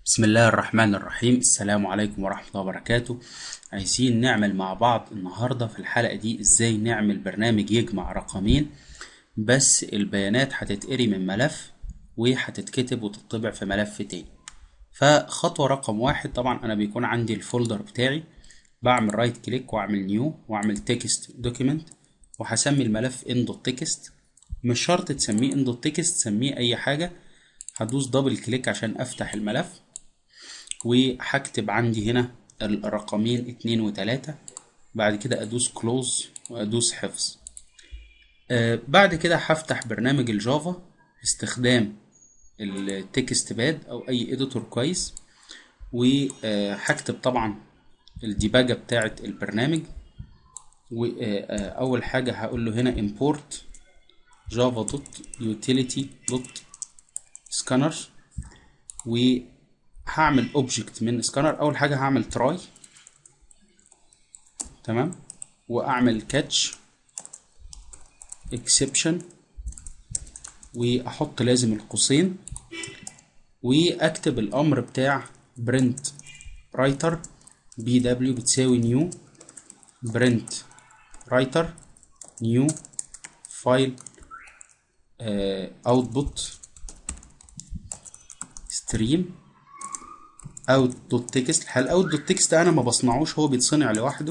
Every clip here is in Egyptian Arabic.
بسم الله الرحمن الرحيم السلام عليكم ورحمة الله وبركاته عايزين نعمل مع بعض النهاردة في الحلقة دي ازاي نعمل برنامج يجمع رقمين بس البيانات هتتقري من ملف وهتتكتب وتطبع في ملف تاني فخطوة رقم واحد طبعا انا بيكون عندي الفولدر بتاعي بعمل رايت كليك واعمل نيو واعمل تكست دوكيمنت وهسمي الملف ان.تكست مش شرط تسميه ان.تكست سميه اي حاجة هدوس دبل كليك عشان افتح الملف وهكتب عندي هنا الرقمين اتنين وتلاتة بعد كده ادوس كلوز وادوس حفظ آه بعد كده هفتح برنامج الجافا باستخدام التكست باد او اي اديتور كويس وهكتب طبعا الديباجة بتاعة البرنامج واول حاجة هقول له هنا import java dot utility dot scanner وهعمل object من scanner اول حاجة هعمل try تمام واعمل catch exception واحط لازم القوسين واكتب الامر بتاع print writer بي دبليو بتساوي new print writer new file output stream out دوت تكست هل اوت دوت تكست انا ما بصنعوش هو بيتصنع لوحده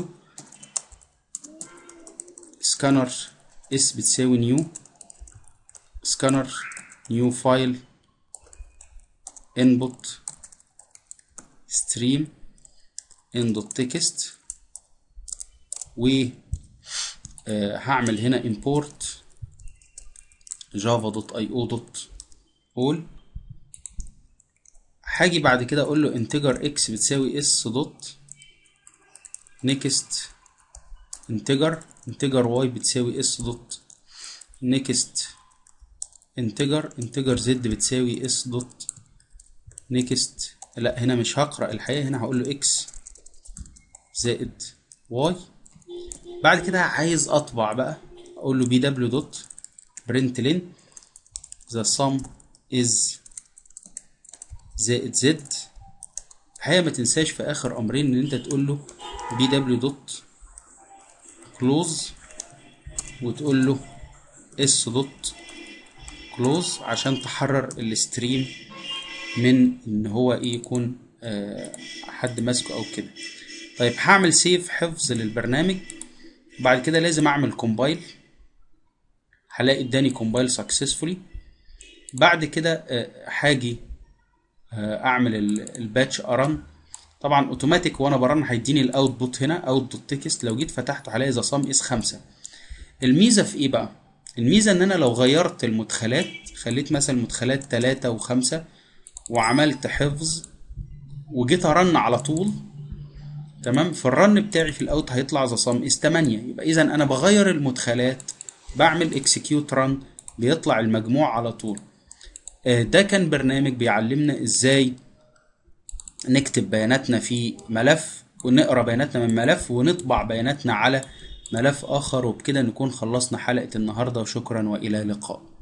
سكانر اس بتساوي نيو سكانر نيو فايل انبوت ستريم ان دوت تكست و هعمل هنا import java دوت اي او دوت all هاجي بعد كده اقول له انتجر اكس بتساوي اس دوت نيكست انتجر انتجر واي بتساوي اس دوت نيكست انتجر انتجر زد بتساوي اس دوت نيكست لا هنا مش هقرا الحقيقه هنا هقول له اكس زائد واي بعد كده عايز اطبع بقى اقول له بي دبليو دوت برنت لين the sum is زائد زد الحقيقة ما تنساش في آخر أمرين إن أنت تقول له بي دبليو دوت كلوز وتقول له اس دوت كلوز عشان تحرر الستريم من إن هو إيه يكون آه حد ماسكه أو كده طيب هعمل سيف حفظ للبرنامج بعد كده لازم أعمل كومبايل هلاقي اداني كومبايل سكسسفولي بعد كده هاجي آه اعمل الباتش ارن طبعا اوتوماتيك وانا برن هيديني الاوتبوت هنا اوت دوت تكست لو جيت فتحته هلاقي ذا صم اس 5 الميزه في ايه بقى الميزه ان انا لو غيرت المدخلات خليت مثلا مدخلات 3 و5 وعملت حفظ وجيت ارن على طول تمام في الرن بتاعي في الاوت هيطلع ذا صم اس 8 يبقى اذا انا بغير المدخلات بعمل اكسكيوت رن بيطلع المجموع على طول ده كان برنامج بيعلمنا ازاي نكتب بياناتنا في ملف ونقرا بياناتنا من ملف ونطبع بياناتنا على ملف اخر وبكده نكون خلصنا حلقة النهاردة وشكرا والى اللقاء